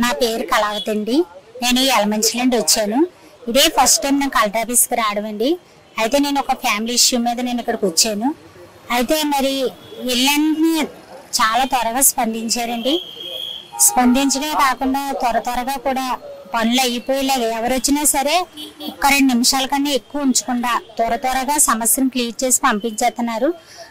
నా పేరు కళావతి అండి నేను ఎలమంచి నుండి వచ్చాను ఇదే ఫస్ట్ టైం నేను కలెక్టర్ ఆఫీస్కి రావడం అండి అయితే నేను ఒక ఫ్యామిలీ ఇష్యూ మీద నేను ఇక్కడికి వచ్చాను అయితే మరి ఇళ్ళని చాలా త్వరగా స్పందించారండి స్పందించడమే కాకుండా త్వర త్వరగా కూడా పనులు అయిపోయేలాగా ఎవరు వచ్చినా సరే ఒక్క రెండు నిమిషాల కన్నా ఎక్కువ ఉంచకుండా త్వర త్వరగా సమస్యను క్లియర్ చేసి పంపించేస్తున్నారు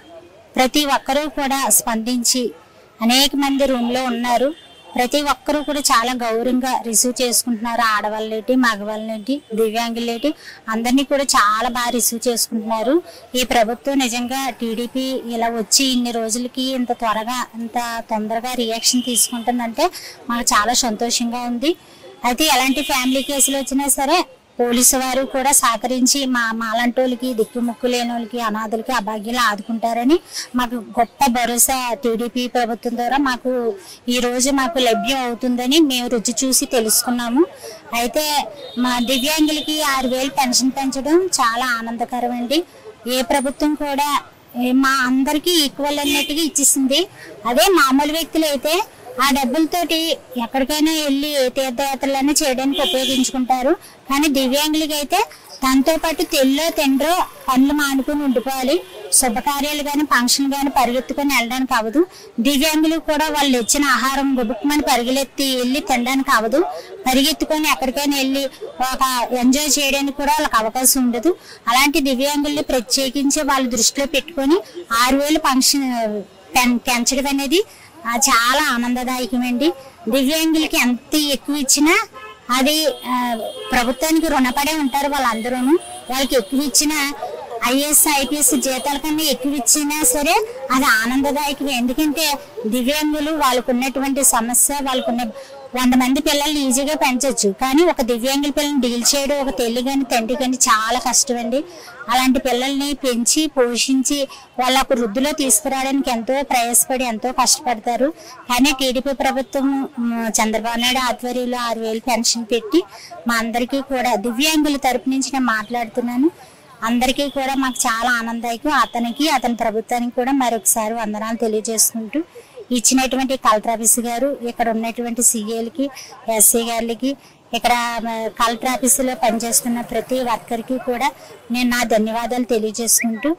ప్రతి ఒక్కరూ కూడా స్పందించి అనేక మంది రూమ్ లో ఉన్నారు ప్రతి ఒక్కరూ కూడా చాలా గౌరవంగా రిసీవ్ చేసుకుంటున్నారు ఆడవాళ్ళేటి మగవాళ్ళేటి దివ్యాంగులేటి అందరినీ కూడా చాలా బాగా రిసీవ్ చేసుకుంటున్నారు ఈ ప్రభుత్వం నిజంగా టీడీపీ ఇలా వచ్చి ఇన్ని రోజులకి ఇంత త్వరగా ఇంత తొందరగా రియాక్షన్ తీసుకుంటుందంటే మాకు చాలా సంతోషంగా ఉంది అయితే ఎలాంటి ఫ్యామిలీ కేసులు వచ్చినా సరే పోలీసు వారు కూడా సహకరించి మా మాలంటోళ్ళకి దిక్కుముక్కు లేని వాళ్ళకి అనాథులకి అభాగ్యులు ఆదుకుంటారని మాకు గొప్ప భరోసా టీడీపీ ప్రభుత్వం ద్వారా మాకు ఈ రోజు మాకు లభ్యం అవుతుందని మేము రుచి చూసి తెలుసుకున్నాము అయితే మా దివ్యాంగులకి ఆరు వేలు పెన్షన్ పెంచడం చాలా ఆనందకరం అండి ఏ ప్రభుత్వం కూడా ఏ మా అందరికీ ఈక్వల్ అన్నట్టుగా ఇచ్చేసింది అదే మామూలు వ్యక్తులు అయితే ఆ డబ్బులతోటి ఎక్కడికైనా వెళ్ళి ఏ తీర్థయాత్రలైనా చేయడానికి ఉపయోగించుకుంటారు కానీ దివ్యాంగులకి అయితే దాంతో పాటు తెల్లో తిండ్రో పనులు మానుకుని ఉండిపోవాలి శుభకార్యాలు కానీ ఫంక్షన్ కానీ పరిగెత్తుకొని వెళ్ళడానికి అవ్వదు దివ్యాంగులు కూడా వాళ్ళు ఇచ్చిన ఆహారం గుబుక్కుమని పరిగెత్తి వెళ్ళి తినడానికి అవ్వదు పరిగెత్తుకొని ఎక్కడికైనా వెళ్ళి ఒక ఎంజాయ్ చేయడానికి కూడా వాళ్ళకి అవకాశం ఉండదు అలాంటి దివ్యాంగుల్ని ప్రత్యేకించి వాళ్ళ దృష్టిలో పెట్టుకొని ఆరు వేలు ఫంక్షన్ పెం- పెంచడం అనేది ఆ, చాలా ఆనందదాయకమండి దివ్యాంగులకి ఎంత ఎక్కువ ఇచ్చినా అది ఆ, ప్రభుత్వానికి రుణపడే ఉంటారు వాళ్ళందరూ వాళ్ళకి ఎక్కువ ఇచ్చిన ఐఏఎస్ ఐపీఎస్ జీతాల కన్నా ఎక్కువ ఇచ్చినా సరే అది ఆనందదాయకమే ఎందుకంటే దివ్యాంగులు వాళ్ళకు ఉన్నటువంటి సమస్య వాళ్ళకున్న వంద మంది పిల్లల్ని ఈజీగా పెంచొచ్చు కానీ ఒక దివ్యాంగుల పిల్లల్ని డీల్ చేయడం ఒక తల్లి కానీ తండ్రి కానీ చాలా కష్టమండి అలాంటి పిల్లల్ని పెంచి పోషించి వాళ్ళ ఒక వృద్ధిలో తీసుకురావడానికి ఎంతో ప్రయాసపడి ఎంతో కష్టపడతారు కానీ టీడీపీ ప్రభుత్వం మ్, చంద్రబాబు నాయుడు ఆధ్వర్యంలో ఆరు వేలు పెన్షన్ పెట్టి మా అందరికీ కూడా దివ్యాంగుల తరపు నుంచి నేను మాట్లాడుతున్నాను అందరికీ కూడా మాకు చాలా ఆనందాయకం అతనికి అతని ప్రభుత్వానికి కూడా మరొకసారి వందనాలు తెలియజేసుకుంటూ ఇచ్చినటువంటి కలెక్టర్ ఆఫీస్ గారు ఇక్కడ ఉన్నటువంటి సీఏలకి ఎస్సీ గారికి ఇక్కడ మ, కలెక్టర్ ఆఫీసులో పనిచేస్తున్న ప్రతి వర్కర్కి కూడా నేను నా ధన్యవాదాలు తెలియజేసుకుంటూ